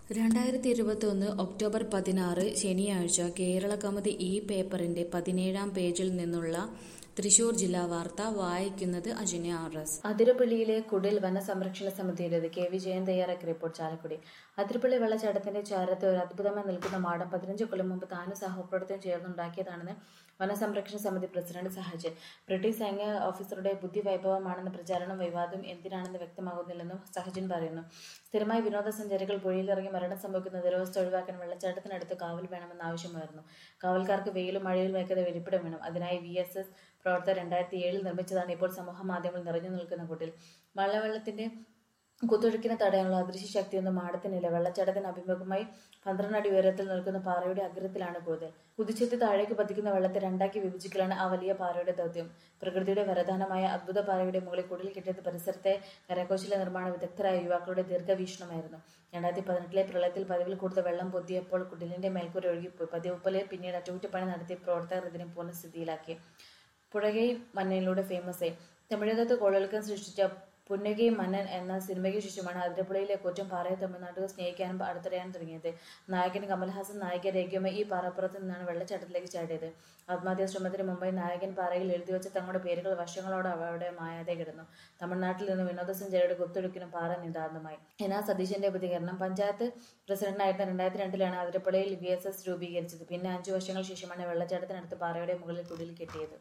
രണ്ടായിരത്തി ഇരുപത്തൊന്ന് ഒക്ടോബർ പതിനാറ് ശനിയാഴ്ച കേരള കൗമുദി ഈ പേപ്പറിന്റെ പതിനേഴാം പേജിൽ നിന്നുള്ള തൃശൂർ ജില്ലാ വാർത്ത വായിക്കുന്നത് അജന്യ ആർ എസ് അതിരപ്പള്ളിയിലെ കുടിൽ വനസംരക്ഷണ സമിതിയുടേത് കെ വി ജയൻ തയ്യാറാക്കിയ റിപ്പോർട്ട് ചാലക്കുടി അതിരപ്പള്ളി വെള്ളച്ചാട്ടത്തിന്റെ ചാരത്ത് ഒരു അദ്ഭുതമായി നിൽക്കുന്ന മാടം പതിനഞ്ച് കൊല്ലം മുമ്പ് താനും സഹപ്രവർത്തകരും ചേർന്നുണ്ടാക്കിയതാണെന്ന് വനസംരക്ഷണ സമിതി പ്രസിഡന്റ് സഹജൻ ബ്രിട്ടീഷ് സൈന്യ ഓഫീസറുടെ ബുദ്ധിവൈഭവമാണെന്ന പ്രചാരണം വിവാദം എന്തിനാണെന്ന് വ്യക്തമാകുന്നില്ലെന്നും സഹജൻ പറയുന്നു സ്ഥിരമായി വിനോദസഞ്ചാരികൾ പുഴയിലിറങ്ങി മരണം സംഭവിക്കുന്ന ദുരവസ്ഥ ഒഴിവാക്കാൻ വെള്ളച്ചാട്ടത്തിനടുത്ത് കാവൽ വേണമെന്ന ആവശ്യമായിരുന്നു കാവൽക്കാർക്ക് വെയിലും മഴയിലും വയ്ക്കാതെ വെടിപ്പിടം വേണം അതിനായി വി എസ് എസ് പ്രവർത്തകർ രണ്ടായിരത്തി ഏഴിൽ നിർമ്മിച്ചതാണ് ഇപ്പോൾ സമൂഹ മാധ്യമങ്ങളിൽ നിറഞ്ഞു നിൽക്കുന്ന കുട്ടിൽ മഴവെള്ളത്തിന്റെ കുത്തൊഴുക്കിനെ തടയാനുള്ള അദൃശ്യ ശക്തിയൊന്നും മാടത്തിനില്ല വെള്ളച്ചാട്ടത്തിന് അഭിമുഖമായി പന്ത്രണ്ട് അടി ഉയരത്തിൽ നിൽക്കുന്ന പാറയുടെ അഗ്രത്തിലാണ് കൂടുതൽ കുതിച്ചെത്തി താഴേക്ക് പതിക്കുന്ന വെള്ളത്തെ രണ്ടാക്കി വിഭജിക്കലാണ് ആ വലിയ പാറയുടെ ദൗത്യം പ്രകൃതിയുടെ വരദാനമായ അദ്ഭുത പാറയുടെ മുകളിൽ കുടിൽ കിട്ടിയത് പരിസരത്തെ കരകൗശല നിർമ്മാണ വിദഗ്ധരായ യുവാക്കളുടെ ദീർഘവീക്ഷണമായിരുന്നു രണ്ടായിരത്തി പതിനെട്ടിലെ പ്രളയത്തിൽ പതിവിൽ കൂടുതൽ വെള്ളം പൊത്തിയപ്പോൾ കുടിലിന്റെ മേൽക്കൂര ഒഴുകിപ്പോയി പതിവ് പോലെ പിന്നീട് അറ്റകുറ്റപ്പണി നടത്തിയ പ്രവർത്തകർ ഇതിനെ പൂർണ്ണസ്ഥിതിയിലാക്കി പുഴകൈ മന്നനിലൂടെ ഫേമസ് ആയി തമിഴകത്ത് കോഴൽക്കം സൃഷ്ടിച്ച പുന്നകൈ മന്നൻ എന്ന സിനിമയ്ക്ക് ശേഷമാണ് അതിരപ്പുഴയിലെ കുറ്റം പാറയെ തമിഴ്നാട്ടുകാർ സ്നേഹിക്കാനും അടുത്തറിയാനും തുടങ്ങിയത് നായകൻ കമൽഹാസൻ നായിക രേഖയുമായി ഈ പാറപ്പുറത്ത് നിന്നാണ് വെള്ളച്ചാട്ടത്തിലേക്ക് ചാടിയത് ആത്മഹത്യാ ശ്രമത്തിന് മുമ്പായി നായകൻ പാറയിൽ എഴുതി വെച്ച തങ്ങളുടെ പേരുകൾ വർഷങ്ങളോടെ അവിടെ മായാതെ കിടന്നു തമിഴ്നാട്ടിൽ നിന്ന് വിനോദസഞ്ചാരിയുടെ കുത്തൊഴുക്കിനും പാറ നിതാന്തമായി എന്നാൽ സതീശന്റെ പ്രതികരണം പഞ്ചായത്ത് പ്രസിഡന്റായിരുന്ന രണ്ടായിരത്തി രണ്ടിലാണ് അതിരപ്പുഴയിൽ വി എസ് എസ് രൂപീകരിച്ചത് പിന്നെ അഞ്ചു വർഷങ്ങൾ ശേഷമാണ് വെള്ളച്ചാട്ടത്തിനടുത്ത് പാറയുടെ മുകളിൽ കുടിൽ കെട്ടിയത്